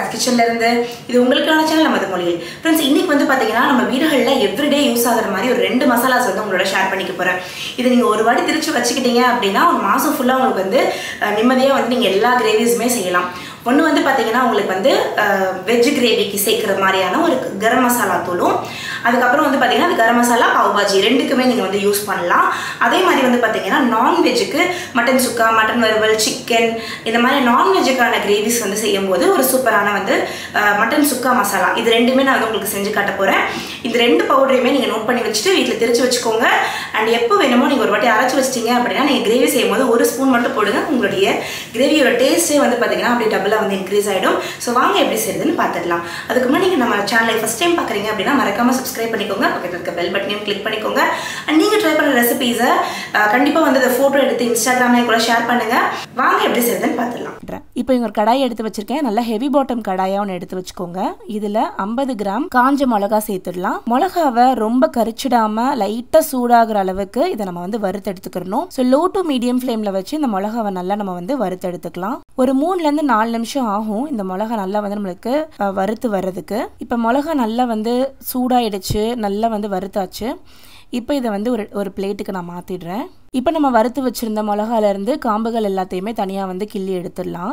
ராஜ் கிச்சன்ல இருந்து இது உங்களுக்கான சேனல் நமது மொழியில் ஃப்ரெண்ட்ஸ் இன்னைக்கு வந்து பார்த்தீங்கன்னா நம்ம வீடுகளில் எவ்ரிடே யூஸ் ஆகுற மாதிரி ஒரு ரெண்டு மசாலாஸ் வந்து உங்களோட ஷேர் பண்ணிக்க போகிறேன் இது நீங்கள் ஒரு வாட்டி திரிச்சு வச்சுக்கிட்டீங்க அப்படின்னா ஒரு மாதம் ஃபுல்லாக உங்களுக்கு வந்து நிம்மதியாக வந்து நீங்கள் எல்லா கிரேவிஸுமே செய்யலாம் ஒன்று வந்து பார்த்தீங்கன்னா உங்களுக்கு வந்து வெஜ் கிரேவிக்கு சேர்க்குற மாதிரியான ஒரு கரம் மசாலா தூளும் அதுக்கப்புறம் வந்து பார்த்தீங்கன்னா அது கரம் மசாலா பாவ் பாஜி ரெண்டுக்குமே நீங்கள் வந்து யூஸ் பண்ணலாம் அதே மாதிரி வந்து பார்த்தீங்கன்னா நான்வெஜ்ஜுக்கு மட்டன் சுக்கா மட்டன் வறுவல் சிக்கன் இந்த மாதிரி நான்வெஜ்ஜுக்கான கிரேவிஸ் வந்து செய்யும்போது ஒரு சூப்பரான வந்து மட்டன் சுக்கா மசாலா இது ரெண்டுமே நான் வந்து உங்களுக்கு செஞ்சு காட்ட போகிறேன் இந்த ரெண்டு பவுடரையுமே நீங்கள் நோட் பண்ணி வச்சுட்டு வீட்டில் திரிச்சு வச்சுக்கோங்க அண்ட் எப்போ வேணுமோ நீங்கள் ஒரு வாட்டி அரைச்சி வச்சிட்டீங்க அப்படின்னா நீங்கள் கிரேவி செய்யும் போது ஒரு ஸ்பூன் மட்டும் போடுங்க உங்களுடைய கிரேவியோட டேஸ்ட்டே வந்து பார்த்தீங்கன்னா அப்படியே டபுளாக வந்து இன்க்ரீஸ் ஆகிடும் ஸோ வாங்க எப்படி செய்யுதுன்னு பார்த்துடலாம் அதுக்கு முன்னாடி நீங்கள் நம்ம சேனலை ஃபஸ்ட் டைம் பார்க்குறீங்க அப்படின்னா மறக்காமல் சப்ஸ்கிரைப் பண்ணிக்கோங்க பக்கத்தில் இருக்க பெல் பட்டனையும் கிளிக் பண்ணிக்கோங்க அண்ட் நீங்கள் ட்ரை பண்ணுற ரெசிபீஸை கண்டிப்பாக வந்து அதை ஃபோட்டோ எடுத்து இன்ஸ்டாகிராம்லேயும் கூட ஷேர் பண்ணுங்கள் வாங்க எப்படி செய்யுதுன்னு பார்த்துடலாம் இப்போ இங்க ஒரு கடாய் எடுத்து வச்சிருக்கேன் நல்ல ஹெவி பாட்டம் கடாயா ஒன்று எடுத்து வச்சுக்கோங்க இதுல ஐம்பது கிராம் காஞ்ச மிளகா சேர்த்துடலாம் மிளகாவை ரொம்ப கரிச்சிடாம லைட்டா சூடாகிற அளவுக்கு இதை நம்ம வந்து வறுத்து எடுத்துக்கிறணும் ஸோ லோ டு மீடியம் ஃப்ளேம்ல வச்சு இந்த மிளகாவை நல்லா நம்ம வந்து வறுத்து எடுத்துக்கலாம் ஒரு மூணுல இருந்து நாலு நிமிஷம் ஆகும் இந்த மிளகா நல்லா வந்து நம்மளுக்கு அஹ், வறுத்து வர்றதுக்கு இப்போ மிளகா நல்லா வந்து சூடாயிடுச்சு நல்லா வந்து வறுத்தாச்சு இப்போ இதை வந்து ஒரு ஒரு பிளேட்டுக்கு நான் மாற்றிடுறேன் இப்போ நம்ம வறுத்து வச்சுருந்த மிளகாலேருந்து காம்புகள் எல்லாத்தையுமே தனியாக வந்து கிள்ளி எடுத்துடலாம்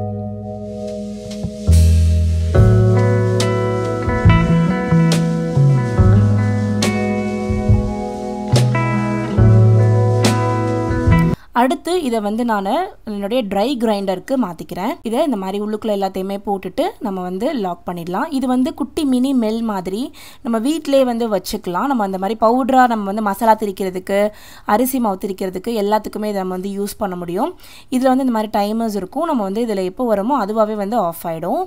அடுத்து இதை வந்து நான் என்னுடைய ட்ரை கிரைண்டருக்கு மாற்றிக்கிறேன் இதை இந்த மாதிரி உள்ளுக்குள்ள எல்லாத்தையுமே போட்டுட்டு நம்ம வந்து லாக் பண்ணிடலாம் இது வந்து குட்டி மினி மெல் மாதிரி நம்ம வீட்டிலே வந்து வச்சுக்கலாம் நம்ம அந்த மாதிரி பவுடராக நம்ம வந்து மசாலா திரிக்கிறதுக்கு அரிசி மாவு திரிக்கிறதுக்கு எல்லாத்துக்குமே இதை நம்ம வந்து யூஸ் பண்ண முடியும் இதில் வந்து இந்த மாதிரி டைமர்ஸ் இருக்கும் நம்ம வந்து இதில் எப்போ வருமோ அதுவாகவே வந்து ஆஃப் ஆகிடும்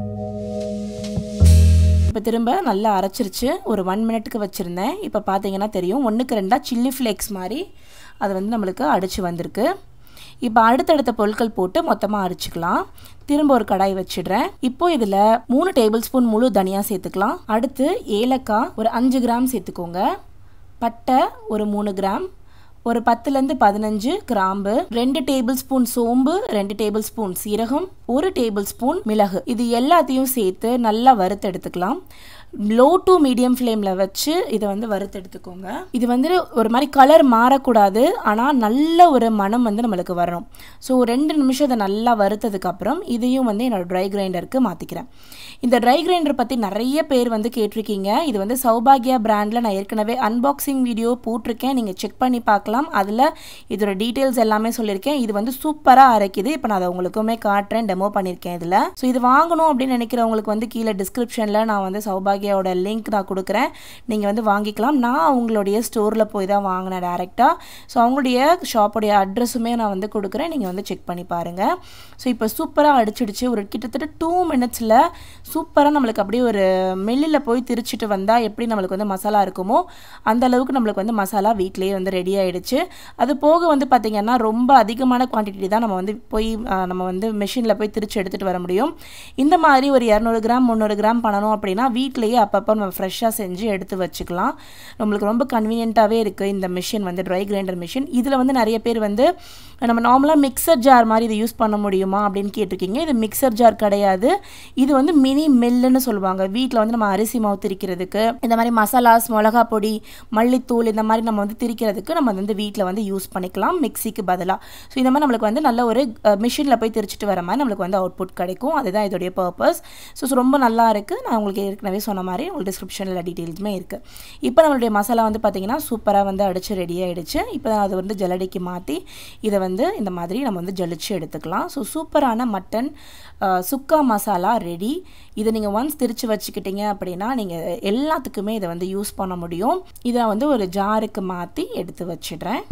இப்போ திரும்ப நல்லா அரைச்சிருச்சு ஒரு ஒன் மினிட்டுக்கு வச்சுருந்தேன் இப்போ பார்த்தீங்கன்னா தெரியும் ஒன்றுக்கு ரெண்டாக சில்லி ஃப்ளேக்ஸ் மாதிரி அது வந்து நம்மளுக்கு அடிச்சு வந்திருக்கு இப்போ அடுத்தடுத்த பொருட்கள் போட்டு மொத்தமாக அரிச்சிக்கலாம் திரும்ப ஒரு கடாய் வச்சிடுறேன் இப்போ இதில் மூணு டேபிள் ஸ்பூன் முழு தனியாக சேர்த்துக்கலாம் அடுத்து ஏலக்காய் ஒரு அஞ்சு கிராம் சேர்த்துக்கோங்க பட்டை ஒரு மூணு கிராம் ஒரு பத்துலேருந்து பதினஞ்சு கிராம்பு ரெண்டு டேபிள் ஸ்பூன் சோம்பு ரெண்டு டேபிள் ஸ்பூன் சீரகம் ஒரு டேபிள் ஸ்பூன் மிளகு இது எல்லாத்தையும் சேர்த்து நல்லா வறுத்து எடுத்துக்கலாம் லோ டு மீடியம் ஃப்ளேமில் வச்சு இதை வந்து வறுத்து எடுத்துக்கோங்க இது வந்து ஒரு மாதிரி கலர் மாறக்கூடாது ஆனால் நல்ல ஒரு மனம் வந்து நம்மளுக்கு வரணும் ஸோ ரெண்டு நிமிஷம் இதை நல்லா வறுத்ததுக்கப்புறம் இதையும் வந்து என்னோட ட்ரை கிரைண்டருக்கு மாற்றிக்கிறேன் இந்த ட்ரை கிரைண்டர் பற்றி நிறைய பேர் வந்து கேட்டிருக்கீங்க இது வந்து சௌபாகியா பிராண்டில் நான் ஏற்கனவே அன்பாக்சிங் வீடியோ போட்டிருக்கேன் நீங்கள் செக் பண்ணி பார்க்கலாம் அதில் இதோட டீட்டெயில்ஸ் எல்லாமே சொல்லியிருக்கேன் இது வந்து சூப்பராக அரைக்குது இப்போ நான் அதை உங்களுக்குமே காட்டுறேன் டெமோ பண்ணியிருக்கேன் இதில் ஸோ இது வாங்கணும் அப்படின்னு நினைக்கிறவங்களுக்கு வந்து கீழே டிஸ்கிரிப்ஷனில் நான் வந்து சௌபாகியாவோட லிங்க் நான் கொடுக்குறேன் நீங்கள் வந்து வாங்கிக்கலாம் நான் அவங்களுடைய ஸ்டோரில் போய் தான் வாங்கினேன் டேரெக்டாக ஸோ அவங்களுடைய ஷாப்போடைய அட்ரஸுமே நான் வந்து கொடுக்குறேன் நீங்கள் வந்து செக் பண்ணி பாருங்கள் ஸோ இப்போ சூப்பராக அடிச்சிடுச்சு ஒரு கிட்டத்தட்ட டூ மினிட்ஸில் சூப்பராக நம்மளுக்கு அப்படியே ஒரு மெல்லில் போய் திரிச்சிட்டு வந்தால் எப்படி நம்மளுக்கு வந்து மசாலா இருக்குமோ அந்த அளவுக்கு நம்மளுக்கு வந்து மசாலா வீட்டிலேயே வந்து ரெடி ஆயிடுச்சு அது போக வந்து பார்த்திங்கன்னா ரொம்ப அதிகமான குவான்டிட்டி தான் நம்ம வந்து போய் ஆ, நம்ம வந்து மிஷினில் போய் திரிச்சு எடுத்துகிட்டு வர முடியும் இந்த மாதிரி ஒரு இரநூறு கிராம் முந்நூறு கிராம் பண்ணணும் அப்படின்னா வீட்டிலேயே அப்பப்போ நம்ம ஃப்ரெஷ்ஷாக செஞ்சு எடுத்து வச்சுக்கலாம் நம்மளுக்கு ரொம்ப கன்வீனியண்ட்டாகவே இருக்குது இந்த மிஷின் வந்து ட்ரை கிரைண்டர் மிஷின் இதில் வந்து நிறைய பேர் வந்து நம்ம நார்மலாக மிக்சர் ஜார் மாதிரி இதை யூஸ் பண்ண முடியுமா அப்படின்னு கேட்டிருக்கீங்க இது மிக்சர் ஜார் கிடையாது இது வந்து மினி மில்லுன்னு சொல்லுவாங்க வீட்டில் வந்து நம்ம அரிசி மாவு திரிக்கிறதுக்கு இந்த மாதிரி மசாலாஸ் மிளகா பொடி மல்லித்தூள் இந்த மாதிரி நம்ம வந்து திரிக்கிறதுக்கு நம்ம வந்து வீட்டில் வந்து யூஸ் பண்ணிக்கலாம் மிக்சிக்கு பதிலாக ஸோ இந்த மாதிரி நம்மளுக்கு வந்து நல்ல ஒரு மிஷினில் போய் திரிச்சிட்டு வர மாதிரி நம்மளுக்கு வந்து அவுட்புட் கிடைக்கும் அதுதான் இதோடைய பர்பஸ் ஸோ ரொம்ப நல்லா இருக்குது நான் உங்களுக்கு ஏற்கனவே சொன்ன மாதிரி உங்களுக்கு டிஸ்கிரிப்ஷனில் டீட்டெயில்ஸுமே இருக்குது இப்போ நம்மளுடைய மசாலா வந்து பார்த்திங்கன்னா சூப்பராக வந்து அடித்து ரெடி ஆகிடுச்சு இப்போ அது வந்து ஜல்லடிக்கு மாற்றி இதை வந்து இந்த மாதிரி நம்ம வந்து ஜலிச்சு எடுத்துக்கலாம் ஸோ சூப்பரான மட்டன் அஹ், சுக்கா மசாலா ரெடி இதை நீங்கள் ஒன்ஸ் திரிச்சு வச்சுக்கிட்டீங்க அப்படின்னா நீங்கள் எல்லாத்துக்குமே இதை வந்து யூஸ் பண்ண முடியும் இதை வந்து ஒரு ஜாருக்கு மாற்றி எடுத்து வச்சிடுறேன்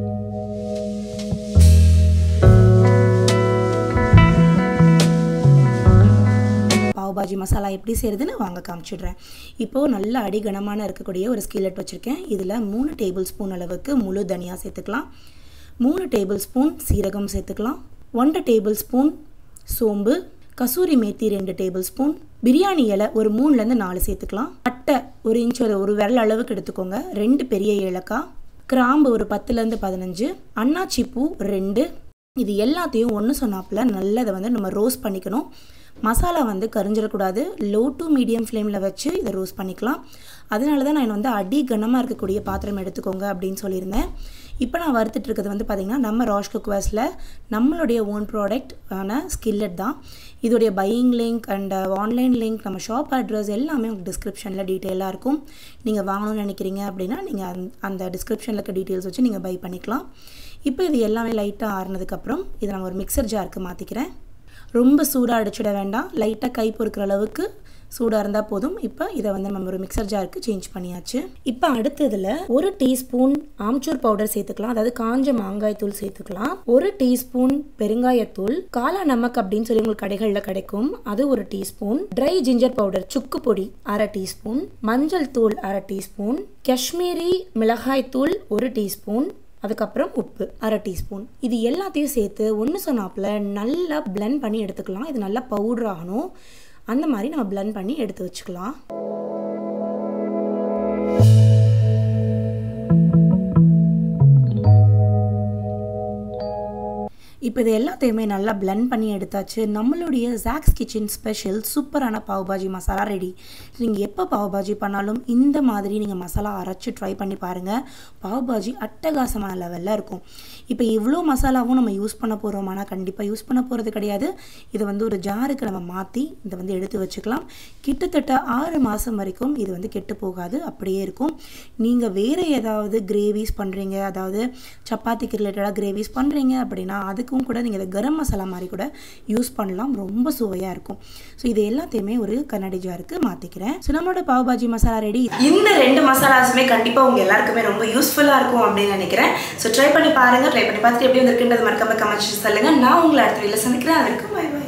பாவ் பாஜி மசாலா எப்படி செய்கிறதுன்னு வாங்க காமிச்சிடுறேன் இப்போது நல்ல அடிகனமான இருக்கக்கூடிய ஒரு ஸ்கில்லட் வச்சுருக்கேன் இதில் மூணு டேபிள் ஸ்பூன் அளவுக்கு முழு தனியாக சேர்த்துக்கலாம் மூணு டேபிள் ஸ்பூன் சீரகம் சேர்த்துக்கலாம் ஒன்றரை டேபிள் ஸ்பூன் சோம்பு கசூரி மேத்தி ரெண்டு டேபிள் ஸ்பூன் பிரியாணி இலை ஒரு மூணுலேருந்து நாலு சேர்த்துக்கலாம் பட்டை ஒரு இன்ச் ஒரு ஒரு விரல் அளவுக்கு எடுத்துக்கோங்க ரெண்டு பெரிய ஏலக்காய் கிராம்பு ஒரு பத்துலேருந்து பதினஞ்சு அன்னாச்சி பூ ரெண்டு இது எல்லாத்தையும் ஒன்று சொன்னாப்புல நல்லா இதை வந்து நம்ம ரோஸ்ட் பண்ணிக்கணும் மசாலா வந்து கரிஞ்சிடக்கூடாது லோ டு மீடியம் ஃப்ளேமில் வச்சு இதை ரோஸ்ட் பண்ணிக்கலாம் அதனால தான் நான் வந்து அடி கனமாக இருக்கக்கூடிய பாத்திரம் எடுத்துக்கோங்க அப்படின்னு சொல்லியிருந்தேன் இப்போ நான் வறுத்துட்டு இருக்கிறது வந்து பார்த்திங்கன்னா நம்ம ராஷ் குக்வேர்ஸில் நம்மளுடைய ஓன் ப்ராடக்ட் ஆன ஸ்கில்லட் தான் இதோடைய buying link and online link நம்ம ஷாப் அட்ரஸ் எல்லாமே உங்களுக்கு டிஸ்கிரிப்ஷனில் டீட்டெயிலாக இருக்கும் நீங்கள் வாங்கணும்னு நினைக்கிறீங்க அப்படின்னா நீங்கள் அந் அந்த டிஸ்கிரிப்ஷனில் இருக்க டீட்டெயில்ஸ் வச்சு நீங்கள் பை பண்ணிக்கலாம் இப்போ இது எல்லாமே லைட்டாக ஆறுனதுக்கப்புறம் இதை நான் ஒரு மிக்சர் ஜாருக்கு மாற்றிக்கிறேன் ரொம்ப சூடாக அடிச்சிட வேண்டாம் லைட்டாக கை பொறுக்கிற அளவுக்கு சூடாக இருந்தால் போதும் இப்போ இதை வந்து நம்ம ஒரு மிக்சர் ஜாருக்கு சேஞ்ச் பண்ணியாச்சு இப்போ அடுத்ததில் ஒரு டீஸ்பூன் ஆம்ச்சூர் பவுடர் சேர்த்துக்கலாம் அதாவது காஞ்ச மாங்காய் தூள் சேர்த்துக்கலாம் ஒரு டீஸ்பூன் பெருங்காயத்தூள் காலா நமக் அப்படின்னு சொல்லி உங்களுக்கு கடைகளில் கிடைக்கும் அது ஒரு டீஸ்பூன் ட்ரை ஜிஞ்சர் பவுடர் சுக்கு பொடி அரை டீஸ்பூன் மஞ்சள் தூள் அரை டீஸ்பூன் காஷ்மீரி மிளகாய் தூள் ஒரு டீஸ்பூன் அதுக்கப்புறம் உப்பு அரை டீஸ்பூன் இது எல்லாத்தையும் சேர்த்து ஒன்று சொன்னாப்பில் நல்லா பிளெண்ட் பண்ணி எடுத்துக்கலாம் இது நல்லா பவுடர் ஆகணும் அந்த மாதிரி நம்ம பிளெண்ட் பண்ணி எடுத்து வச்சுக்கலாம் இப்போ இது எல்லாத்தையுமே நல்லா பிளெண்ட் பண்ணி எடுத்தாச்சு நம்மளுடைய ஜாக்ஸ் கிச்சன் ஸ்பெஷல் சூப்பரான பாவ் பாஜி மசாலா ரெடி நீங்கள் எப்போ பாவ் பாஜி பண்ணாலும் இந்த மாதிரி நீங்கள் மசாலா அரைச்சி ட்ரை பண்ணி பாருங்கள் பாவ் பாஜி அட்டகாசமான லெவலில் இருக்கும் இப்போ இவ்வளோ மசாலாவும் நம்ம யூஸ் பண்ண போகிறோம் ஆனால் கண்டிப்பாக யூஸ் பண்ண போகிறது கிடையாது இதை வந்து ஒரு ஜாருக்கு நம்ம மாற்றி இதை வந்து எடுத்து வச்சுக்கலாம் கிட்டத்தட்ட ஆறு மாதம் வரைக்கும் இது வந்து கெட்டு போகாது அப்படியே இருக்கும் நீங்கள் வேறு ஏதாவது கிரேவிஸ் பண்ணுறீங்க அதாவது சப்பாத்திக்கு ரிலேட்டடாக கிரேவிஸ் பண்ணுறீங்க அப்படின்னா அதுக்கும் கூட நீங்கள் இதை கரம் மசாலா மாதிரி கூட யூஸ் பண்ணலாம் ரொம்ப சுவையாக இருக்கும் ஸோ இது எல்லாத்தையுமே ஒரு கண்ணாடி ஜாருக்கு மாற்றிக்கிறேன் ஸோ நம்மளோட பாவ் பாஜி மசாலா ரெடி இந்த ரெண்டு மசாலாஸுமே கண்டிப்பாக உங்கள் எல்லாருக்குமே ரொம்ப யூஸ்ஃபுல்லாக இருக்கும் அப்படின்னு நினைக்கிறேன் ஸோ ட்ரை பண்ணி பாருங்கள் ட்ரை பண்ணி பார்த்துட்டு எப்படி வந்திருக்குன்றது மறக்காம கமெண்ட்ஸ் சொல்லுங்கள் நான் உங்களை அடுத்த வீட்டில் சந்திக்கிறேன் அதற்கு பாய்